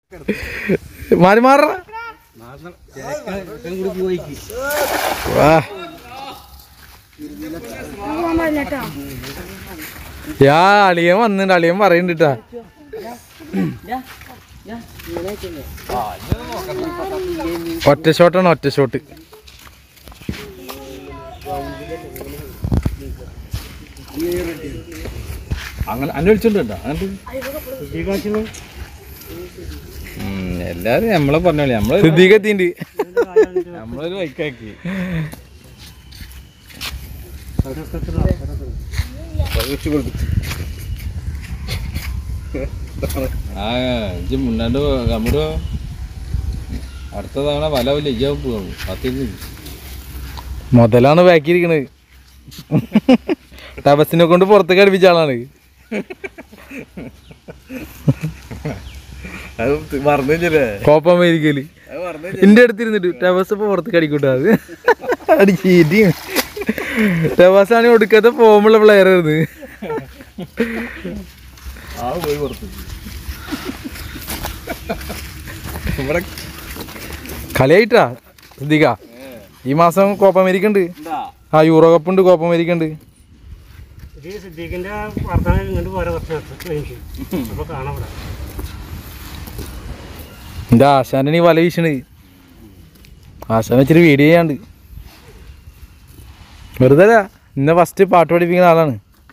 മാറി മാറ വാ യാ അളിയൻ വന്നിട്ടുണ്ട് അളിയൻ പറയുന്നുണ്ട് ട്ടാ ഒറ്റ ഷോട്ടാണ് ഒറ്റ ഷോട്ട് അങ്ങനെ അന്വേഷിച്ചിട്ടുണ്ടോ അങ്ങനത്തെ എല്ലാരും നമ്മളെ പറഞ്ഞോളി നമ്മള് സിദ്ദീഖ് എത്തിണ്ട് നമ്മളൊരു വൈക്കാക്കി ആ ഇജ്ജ് മുന്നാണ്ട് നമ്മുടെ അടുത്ത തവണ വല വല്ല ഇജ്ജാവും പോകും പത്തിന്ന് മുതലാണ് ബാക്കിയിരിക്കണത് ടബസിനെ കൊണ്ട് പുറത്തേക്ക് അടുപ്പിച്ച ആളാണ് അത് മറന്നില്ലേ കോപ്പ അമേരിക്കയില് അത് മറന്നു എന്റെ അടുത്തിരുന്നിട്ട് ടബസ് ഇപ്പൊ പുറത്തേക്ക് അടിക്കൂട്ടാ അത് അടിച്ചീറ്റി ടബസ് ആണ് ഒടുക്കത്തെ ഫോമുള്ള പ്ലെയർ ആയിരുന്നു ആ പോയി പുറത്ത് ഇവിടെ കളിയായിട്ടാ സിദ്ദീഖ ഈ മാസം കോപ്പ അമേരിക്ക ഉണ്ട് ആ യൂറോ കപ്പ് ഉണ്ട് കോപ്പ അമേരിക്ക ഉണ്ട് ഇത് സിദ്ദീഖിന്റെ വർത്തമാനം ഇങ്ങോട്ട് പോരാ കുറച്ച് എനിക്ക് അപ്പൊ കാണാം ഇവിടെ എന്റെ ആശാനാണ് ഈ വല വീശണ് ആശാൻ വെച്ചിട്ട് വീഡിയോ ചെയ്യാണ്ട് വെറുതെ അല്ല. ഇന്നെ ഫസ്റ്റ് പാട്ട് പഠിപ്പിക്കുന്ന ആളാണ്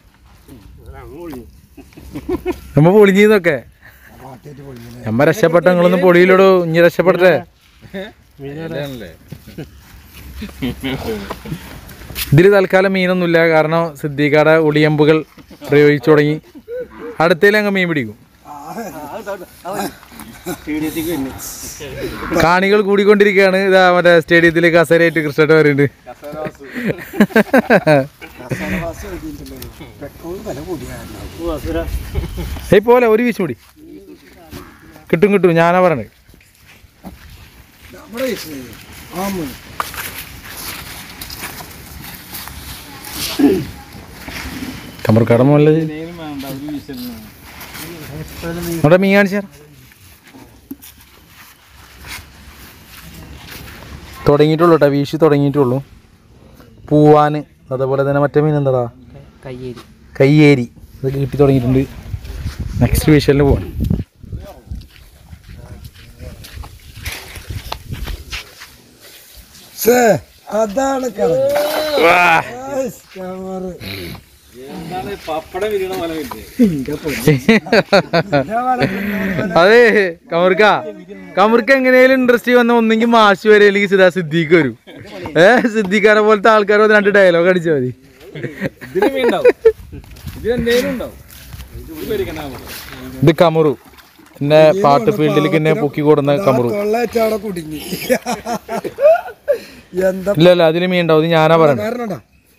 നമ്മ പൊളിഞ്ഞീന്നൊക്കെ നമ്മ രക്ഷപ്പെട്ട നിങ്ങളൊന്നും പൊളിയിലോടോ ഇനി രക്ഷപ്പെട്ടെ ഇതാണല്ലേ ഇതിൽ തൽക്കാലം മീനൊന്നുമില്ല കാരണം സിദ്ദീഖയുടെ ഒളിയമ്പുകൾ പ്രയോഗിച്ചു തുടങ്ങി അടുത്തേലും അങ്ങ് മീൻ പിടിക്കും കാണികൾ കൂടിക്കൊണ്ടിരിക്കുകയാണ് ഇതാ മറ്റേ സ്റ്റേഡിയത്തിൽ കസേരയായിട്ട് കൃഷ്ണട്ട് വരുന്നുണ്ട് ഏയ് പോലെ ഒരു വീശ് കൂടി കിട്ടും കിട്ടും ഞാനാ പറയണത് കമർക്കട മുല്ല നേരം വേണ്ട ഒരു വീശലിന് അവിടെ മീൻ കാണിച്ചാർ തുടങ്ങിയിട്ടുള്ളൂ കേട്ടോ വീശി തുടങ്ങിയിട്ടുള്ളൂ പൂവാന് അതേപോലെ തന്നെ മറ്റേ മീൻ എന്താടാ കയ്യേരി കയ്യേരി ഇതൊക്കെ കിട്ടി തുടങ്ങിയിട്ടുണ്ട് നെക്സ്റ്റ് വിഷലിന് പോവാണ് അതാണ് എന്താണ് പപ്പടം വിരിയണ പോലെ വിരിഞ്ഞേ അതെ കമർക്ക കമർക്ക് എങ്ങനെയാലും ഇൻട്രസ്റ്റ് വന്ന ഒന്നെങ്കിൽ മാഷ് വരെ അല്ലെങ്കിൽ സിദാ സിദ്ദീഖ് വരും ഏ സിദ്ദീഖാരെ പോലത്തെ ആൾക്കാർ വന്ന് രണ്ട് ഡയലോഗ് അടിച്ചാൽ മതി ഇതിന് മീൻ ഉണ്ടാവും ഇതിന് എന്തേലും ഉണ്ടാവും ഇത് പേടിക്കണ്ട നമുക്ക്. ഇത് കമറു എന്നെ പാട്ട് ഫീൽഡിലേക്ക് എന്നെ പൊക്കി കൊടുന്ന കമറു കൊള്ളാച്ചവിടെ കുടുങ്ങി എന്താ ഇല്ല ഇല്ല അതിൽ മീൻ ഉണ്ടാവും ഇത് ഞാനാ പറയണത് കാരണണ്ടാ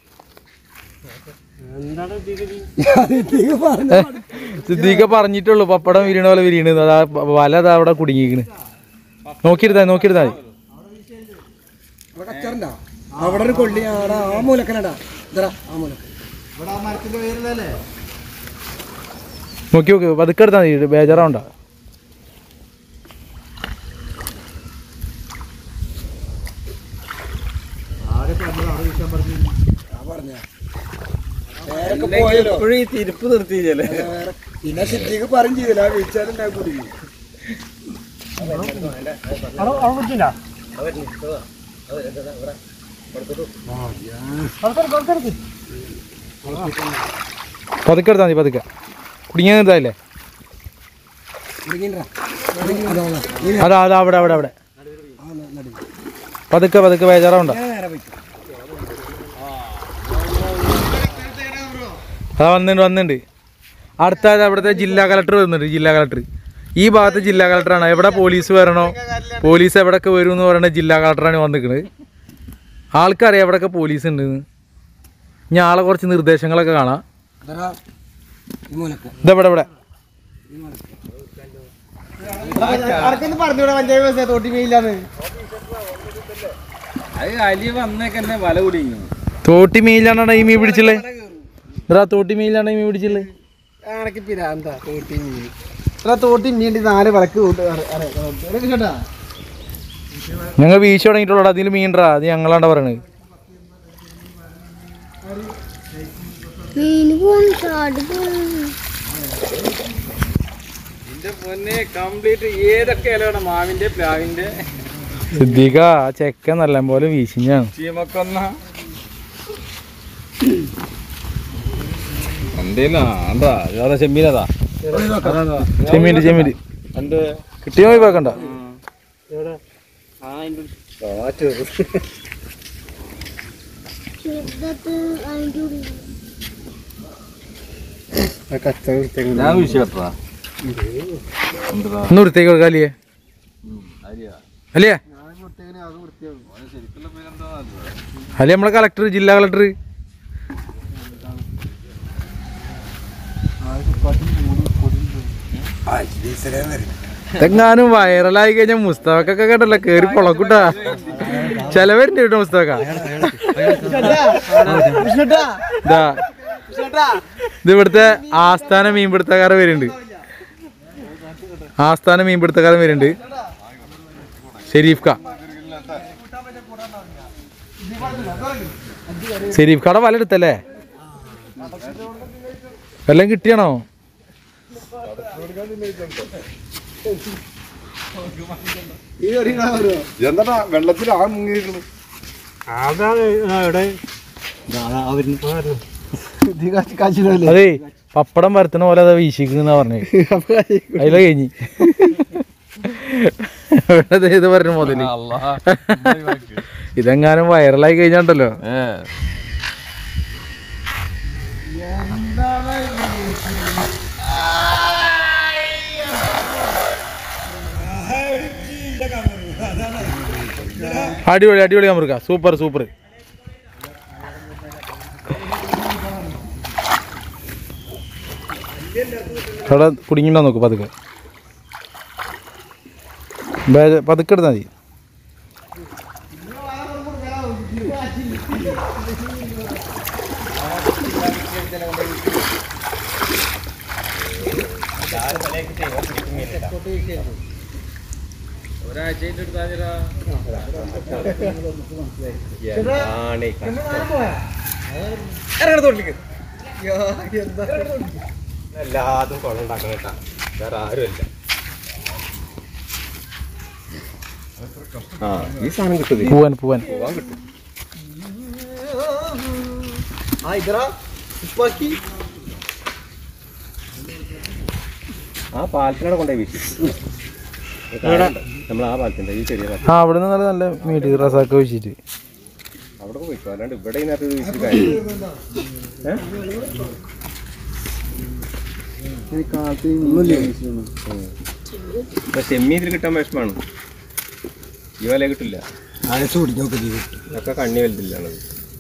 എന്താണ് ഇതില് പറഞ്ഞ സിദ്ദീഖ പറഞ്ഞിട്ടുള്ളൂ പപ്പടം വിരിയണ പോലെ വിരിയണത് അതാ വല അതാ അവിടെ കുടുങ്ങിയിരിക്കണ് നോക്കിയിരുത്താ നോക്കിയിരുത്താ മതി അവിടെ കച്ചറുണ്ടാ അവിടെ ഒരു കൊള്ളി ആടാ ആ മൂലക്കനടാ ഇതടാ ആ മൂലക്കൻ നോക്കി നോക്ക് പതുക്കെ എടുത്താൽ മതി ബേജാറാവണ്ട എപ്പോഴും ഈ തിരുപ്പ് നിർത്തിയില്ലേ പിന്നെ സിദ്ധിക്ക് പറയും ചെയ്തില്ല ആ വീഴ്ചാലുണ്ടാ കുടുങ്ങി അവിടെ അവിടെ പിടിച്ചില്ല പതുക്കെ എടുത്താൽ മതി പതുക്കെ കുടുങ്ങിയ ഇതായില്ലേ കുടുങ്ങിണ്ടാ അതാണ് ഈ അതാ അതാ അവിടെ അവിടെ അവിടെ ആ നടി പതുക്കെ പതുക്കെ ബേജാറാവണ്ട നേരെ പോയി അതാ വന്നിട്ടുണ്ട് വന്നിട്ടുണ്ട് അടുത്ത ആഴ്ച അവിടുത്തെ ജില്ലാ കളക്ടർ വരുന്നുണ്ട് ജില്ലാ കളക്ടർ ഈ ഭാഗത്ത് ജില്ലാ കളക്ടറാണ് എവിടെ പോലീസ് വരണോ പോലീസ് എവിടെയൊക്കെ വരും എന്ന് പറയുന്ന ജില്ലാ കളക്ടറാണ് വന്നിരിക്കുന്നത് ആൾക്കറിയാം എവിടെയൊക്കെ പോലീസ് ഉണ്ടെന്ന് ഇനി ആളെ കുറച്ച് നിർദ്ദേശങ്ങളൊക്കെ കാണാം ഇതടാ ഈ മൂലക്കൻ ഇതെവിടെ ഇവിടെ അത് അലി വന്നേക്ക് തന്നെ വല കുടിങ്ങി തോട്ടി മീനിലാണ് ഈ മീൻ പിടിച്ചില്ലേ ഇതാ തോട്ടി മീനിലാണ് ഈ മീൻ പിടിച്ചില്ലേ ആണക്ക് പിരാന്താ തോട്ടി മീൻ ഇത്ര തോട്ടി മീണ്ടി നാല് വിളക്ക് കേട്ടാ ഞങ്ങൾ വീശി തുടങ്ങിയിട്ടുള്ളൂ അതിൽ മീൻറാ അത് ഞങ്ങളാണ്ട പറയണത് മീന് പോകും ചാടി പോകും എന്റെ പൊന്നെ കംപ്ലീറ്റ് ഏതൊക്കെ ഇലയാണ് മാവിന്റെ പ്ലാവിന്റെ സിദ്ദീഖ ആ ചെക്ക നല്ല പോലെ വീശിഞ്ഞാണ് ചീമക്കൊന്ന എന്തേലാ എന്താ ഇതാ ചെമ്മീനതാ ചെമ്മീൻ്റെ ചെമ്മീൻ്റെ എന്റെ കിട്ടിയോ പോയി വെക്കണ്ട എവിടെ ചെറുതത്ത് അതിൻ്റെ ഉള്ളിൽ ഞാൻ വീശി കെട്ടാ എന്താ ഒന്ന് വൃത്തിയാക്കി കൊടുക്കാം അല്ലേ അരിയാ അല്ലേ ശരിക്കുള്ള പേരെന്താ അല്ലേ നമ്മളെ കളക്ടർ ജില്ലാ കളക്ടർ ഇതെങ്ങാനും വൈറലായി കഴിഞ്ഞാൽ മുസ്തഫക്കൊക്കെ കേട്ടല്ലോ കേറി പൊളക്കൂട്ടാ ചെലവരുണ്ട് കേട്ടോ മുസ്തഫക്ക ഇതാ ഇത് ഇവിടുത്തെ ആസ്ഥാന മീൻപിടുത്തക്കാരൻ വരുന്നുണ്ട് ആസ്ഥാന മീൻപിടുത്തക്കാരൻ വരുന്നുണ്ട് ഷെരീഫ് ക ഷെരീഫ് കട വല എടുത്തല്ലേ വല്ലതും കിട്ടിയാണോ എന്താ വെള്ളത്തിൽ ആ മുങ്ങിയിരിക്കുന്നു അതാണ് ഇവിടെ അതേ പപ്പടം പരത്തണ പോലെ അതാ വീശിക്കുന്ന പറഞ്ഞത് അതില കഴിഞ്ഞ് ഇവിടെ ദേ ഇത് പറഞ്ഞു മുതല് ഇതെങ്ങാനും വൈറലായി കഴിഞ്ഞാണ്ടല്ലോ ഏ അടിപൊളി അടിപൊളി കമറുക്ക സൂപ്പർ സൂപ്പർ അവിടെ കുടുങ്ങിണ്ടോ നോക്ക് പതുക്കെ ബേ- പതുക്കെ എടുത്താൽ മതി ഒരാഴ്ചയായിട്ട് എടുത്താ എല്ലാതും കുളം ഉണ്ടാക്കണം കേട്ടാ വേറെ ആരുമല്ല ആ ഈ സാധനം കിട്ടുന്നത് പൂവൻ പൂവൻ പോവാൻ കിട്ടും ആ പാലത്തിനോടെ കൊണ്ടുപോയി വീശി നമ്മൾ ആ പാലത്തിന്റെ ഈ ചെറിയ പാലത്തിൽ ആ അവിടെ നിന്ന് നല്ല നല്ല മീറ്റ് റസാക്ക വെച്ചിട്ട് അവിടെ പോയിക്കോ അല്ലാണ്ട് ഇവിടെ ഇതിനകത്ത് വീശി കാര്യം ചെമ്മീൻ ഇതിൽ കിട്ടാൻ വിഷമാണ് ഈ വല കിട്ടില്ല ഒക്കെ കണ്ണി വലുതില്ലാണത്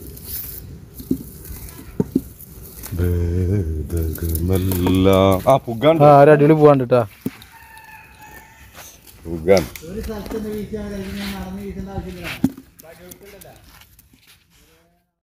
ആ പുകാൻ ആ ഒരു അടിപൊളി പോവാണ്ട് കേട്ടാ പുകാൻ